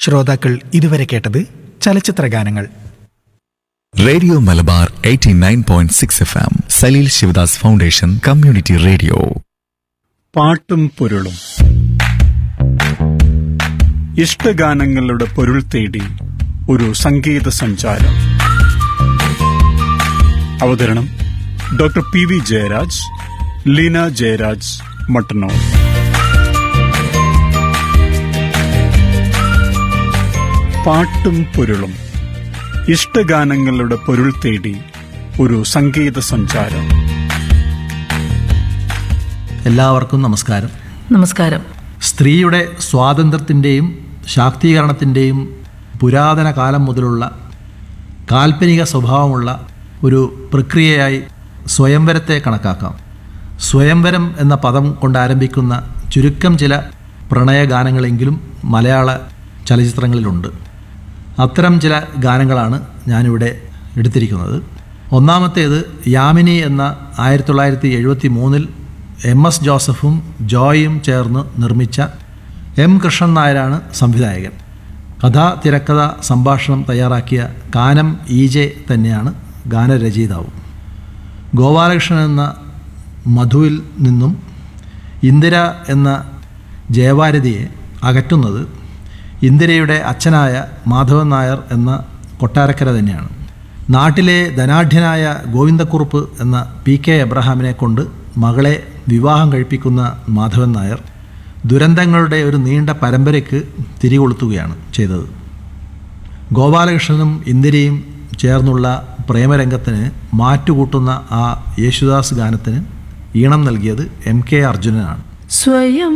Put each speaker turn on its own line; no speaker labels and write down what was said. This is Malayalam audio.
ശ്രോതാക്കൾ ഇതുവരെ കേട്ടത് ചലച്ചിത്ര ഗാനങ്ങൾ
radio Malabar 89.6 point six F M Saleel Sivadas foundation community radio
പാട്ടും പൊരുളും ഇഷ്ടഗാനങ്ങളുടെ പൊരുൾ തേടി ഒരു സംഗീത സഞ്ചാരം അവതരണം doctor P V Jayaraj Leena Jayaraj Mattannur പാട്ടും പൊരുളും ഇഷ്ടഗാനങ്ങളുടെ പൊരുൾ തേടി ഒരു സംഗീത സഞ്ചാരം
എല്ലാവർക്കും നമസ്കാരം
നമസ്കാരം
സ്ത്രീയുടെ സ്വാതന്ത്ര്യത്തിൻ്റെയും ശാക്തീകരണത്തിൻ്റെയും പുരാതന കാലം മുതലുള്ള കാൽപ്പനിക സ്വഭാവമുള്ള ഒരു പ്രക്രിയയായി സ്വയംവരത്തെ കണക്കാക്കാം സ്വയംവരം എന്ന പദം കൊണ്ട് ആരംഭിക്കുന്ന ചുരുക്കം ചില പ്രണയഗാനങ്ങളെങ്കിലും മലയാള ചലച്ചിത്രങ്ങളിലുണ്ട് അത്തരം ചില ഗാനങ്ങളാണ് ഞാനിവിടെ എടുത്തിരിക്കുന്നത് ഒന്നാമത്തേത് യാമിനി എന്ന ആയിരത്തി തൊള്ളായിരത്തി എഴുപത്തി മൂന്നിൽ എം എസ് ജോസഫും ജോയും ചേർന്ന് നിർമ്മിച്ച എം കൃഷ്ണൻ നായരാണ് സംവിധായകൻ കഥ തിരക്കഥ സംഭാഷണം തയ്യാറാക്കിയ കാനം ഇ ജെ തന്നെയാണ് ഗാനരചയിതാവും ഗോപാലകൃഷ്ണൻ എന്ന മധുവിൽ നിന്നും ഇന്ദിര എന്ന ജയഭാരതിയെ അകറ്റുന്നത് ഇന്ദിരയുടെ അച്ഛനായ മാധവൻ നായർ എന്ന കൊട്ടാരക്കര തന്നെയാണ് നാട്ടിലെ ധനാഢ്യനായ ഗോവിന്ദക്കുറുപ്പ് എന്ന പി കെ എബ്രഹാമിനെ കൊണ്ട് മകളെ വിവാഹം കഴിപ്പിക്കുന്ന മാധവൻ നായർ ദുരന്തങ്ങളുടെ ഒരു നീണ്ട പരമ്പരയ്ക്ക് തിരികൊളുത്തുകയാണ് ചെയ്തത് ഗോപാലകൃഷ്ണനും ഇന്ദിരയും ചേർന്നുള്ള പ്രേമരംഗത്തിന് മാറ്റുകൂട്ടുന്ന ആ യേശുദാസ് ഗാനത്തിന് ഈണം നൽകിയത് എം കെ അർജുനനാണ്
സ്വയം